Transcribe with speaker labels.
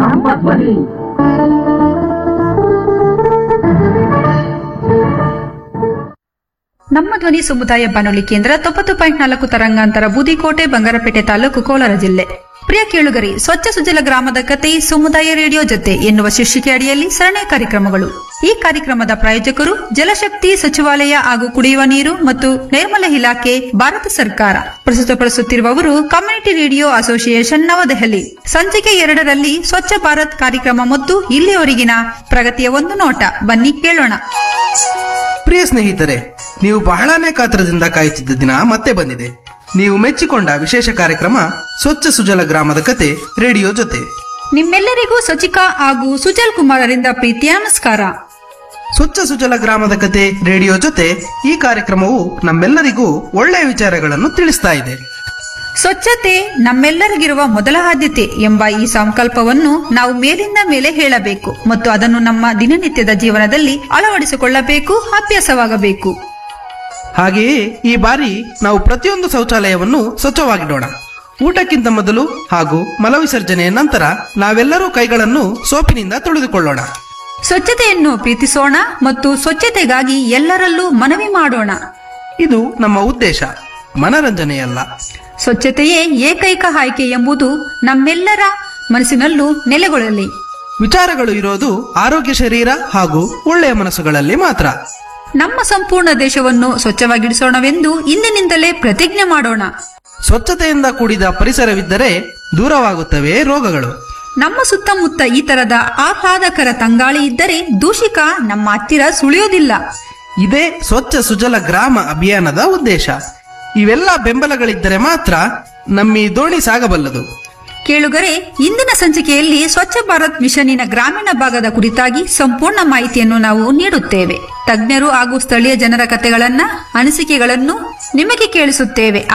Speaker 1: ನಮ್ಮ ಧ್ವನಿ
Speaker 2: ನಮ್ಮ ಧ್ವನಿ ಸಮುದಾಯ ಬಾನುಲಿ ಕೇಂದ್ರ ತೊಂಬತ್ತು ಪಾಯಿಂಟ್ ನಾಲ್ಕು ತರಂಗಾಂತರ ಬೂದಿಕೋಟೆ ಬಂಗಾರಪೇಟೆ ತಾಲೂಕು ಕೋಲಾರ ಜಿಲ್ಲೆ ಪ್ರಿಯ ಕೇಳುಗರಿ ಸ್ವಚ್ಛ ಸುಜಲ ಗ್ರಾಮದ ಕತೆ ಸಮುದಾಯ ರೇಡಿಯೋ ಜೊತೆ ಎನ್ನುವ ಶೀರ್ಷಿಕೆ ಅಡಿಯಲ್ಲಿ ಸರಣಿ ಕಾರ್ಯಕ್ರಮಗಳು ಈ ಕಾರ್ಯಕ್ರಮದ ಪ್ರಾಯೋಜಕರು ಜಲಶಕ್ತಿ ಸಚಿವಾಲಯ ಹಾಗೂ ಕುಡಿಯುವ ನೀರು ಮತ್ತು ನೈರ್ಮಲ್ಯ ಇಲಾಖೆ ಭಾರತ ಸರ್ಕಾರ ಪ್ರಸ್ತುತಪಡಿಸುತ್ತಿರುವವರು ಕಮ್ಯುನಿಟಿ ರೇಡಿಯೋ ಅಸೋಸಿಯೇಷನ್ ನವದೆಹಲಿ ಸಂಚಿಕೆ ಎರಡರಲ್ಲಿ ಸ್ವಚ್ಛ ಭಾರತ್ ಕಾರ್ಯಕ್ರಮ ಮತ್ತು ಇಲ್ಲಿಯವರೆಗಿನ ಪ್ರಗತಿಯ ಒಂದು ನೋಟ ಬನ್ನಿ ಕೇಳೋಣ
Speaker 3: ಪ್ರಿಯ ಸ್ನೇಹಿತರೆ ನೀವು ಬಹಳನೇ ಕಾತ್ರದಿಂದ ಕಾಯುತ್ತಿದ್ದ ದಿನ ಮತ್ತೆ ಬಂದಿದೆ ನೀವು ಮೆಚ್ಚಿಕೊಂಡ ವಿಶೇಷ ಕಾರ್ಯಕ್ರಮ ಸ್ವಚ್ಛ ಸುಜಲ ಗ್ರಾಮದ ಕತೆ ರೇಡಿಯೋ ಜೊತೆ
Speaker 2: ನಿಮ್ಮೆಲ್ಲರಿಗೂ ಸಚಿಕಾ ಹಾಗೂ ಸುಜಲ್ ಕುಮಾರರಿಂದ ಪ್ರೀತಿಯ ನಮಸ್ಕಾರ
Speaker 3: ಸ್ವಚ್ಛ ಸುಜಲ ಗ್ರಾಮದ ಕತೆ ರೇಡಿಯೋ ಜೊತೆ ಈ ಕಾರ್ಯಕ್ರಮವು ನಮ್ಮೆಲ್ಲರಿಗೂ ಒಳ್ಳೆಯ ವಿಚಾರಗಳನ್ನು ತಿಳಿಸ್ತಾ ಇದೆ
Speaker 2: ಸ್ವಚ್ಛತೆ ನಮ್ಮೆಲ್ಲರಿಗಿರುವ ಮೊದಲ ಆದ್ಯತೆ ಎಂಬ ಈ ಸಂಕಲ್ಪವನ್ನು ನಾವು ಮೇಲಿಂದ ಮೇಲೆ ಹೇಳಬೇಕು ಮತ್ತು ಅದನ್ನು ನಮ್ಮ ದಿನನಿತ್ಯದ ಜೀವನದಲ್ಲಿ ಅಳವಡಿಸಿಕೊಳ್ಳಬೇಕು ಅಭ್ಯಾಸವಾಗಬೇಕು
Speaker 3: ಹಾಗೆಯೇ ಈ ಬಾರಿ ನಾವು ಪ್ರತಿಯೊಂದು ಶೌಚಾಲಯವನ್ನು ಸ್ವಚ್ಛವಾಗಿಡೋಣ ಊಟಕ್ಕಿಂತ ಮೊದಲು ಹಾಗೂ ಮಲವಿಸರ್ಜನೆಯ ನಂತರ ನಾವೆಲ್ಲರೂ ಕೈಗಳನ್ನು ಸೋಪಿನಿಂದ ತೊಳೆದುಕೊಳ್ಳೋಣ
Speaker 2: ಸ್ವಚ್ಛತೆಯನ್ನು ಪ್ರೀತಿಸೋಣ ಮತ್ತು ಸ್ವಚ್ಛತೆಗಾಗಿ ಎಲ್ಲರಲ್ಲೂ ಮನವಿ ಮಾಡೋಣ
Speaker 3: ಇದು ನಮ್ಮ ಉದ್ದೇಶ ಮನರಂಜನೆಯಲ್ಲ
Speaker 2: ಸ್ವಚ್ಛತೆಯೇ ಏಕೈಕ ಆಯ್ಕೆ ಎಂಬುದು ನಮ್ಮೆಲ್ಲರ ಮನಸ್ಸಿನಲ್ಲೂ ನೆಲೆಗೊಳ್ಳಲಿ
Speaker 3: ವಿಚಾರಗಳು ಇರೋದು ಆರೋಗ್ಯ ಶರೀರ ಹಾಗೂ ಒಳ್ಳೆಯ ಮನಸ್ಸುಗಳಲ್ಲಿ ಮಾತ್ರ
Speaker 2: ನಮ್ಮ ಸಂಪೂರ್ಣ ದೇಶವನ್ನು ಸ್ವಚ್ಛವಾಗಿಡಿಸೋಣವೆಂದು ಇಂದಿನಿಂದಲೇ ಪ್ರತಿಜ್ಞೆ ಮಾಡೋಣ
Speaker 3: ಸ್ವಚ್ಛತೆಯಿಂದ ಕೂಡಿದ ಪರಿಸರವಿದ್ದರೆ ದೂರವಾಗುತ್ತವೆ ರೋಗಗಳು
Speaker 2: ನಮ್ಮ ಸುತ್ತಮುತ್ತ ಈ ತರದ ಆಹ್ಲಾದಕರ ತಂಗಾಳಿ ಇದ್ದರೆ ದೂಷಿಕ ನಮ್ಮ ಹತ್ತಿರ ಸುಳಿಯೋದಿಲ್ಲ
Speaker 3: ಇದೇ ಸ್ವಚ್ಛ ಸುಜಲ ಗ್ರಾಮ ಅಭಿಯಾನದ ಉದ್ದೇಶ ಇವೆಲ್ಲ ಬೆಂಬಲಗಳಿದ್ದರೆ ಮಾತ್ರ ನಮ್ಮಿ ದೋಣಿ ಸಾಗಬಲ್ಲದು
Speaker 2: ಕೇಳುಗರೆ ಇಂದಿನ ಸಂಚಿಕೆಯಲ್ಲಿ ಸ್ವಚ್ಛ ಭಾರತ್ ಮಿಷನ್ನಿನ ಗ್ರಾಮೀಣ ಭಾಗದ ಕುರಿತಾಗಿ ಸಂಪೂರ್ಣ ಮಾಹಿತಿಯನ್ನು ನಾವು ನೀಡುತ್ತೇವೆ ತಜ್ಞರು ಹಾಗೂ ಸ್ಥಳೀಯ ಜನರ ಕಥೆಗಳನ್ನ ಅನಿಸಿಕೆಗಳನ್ನು ನಿಮಗೆ ಕೇಳಿಸುತ್ತೇವೆ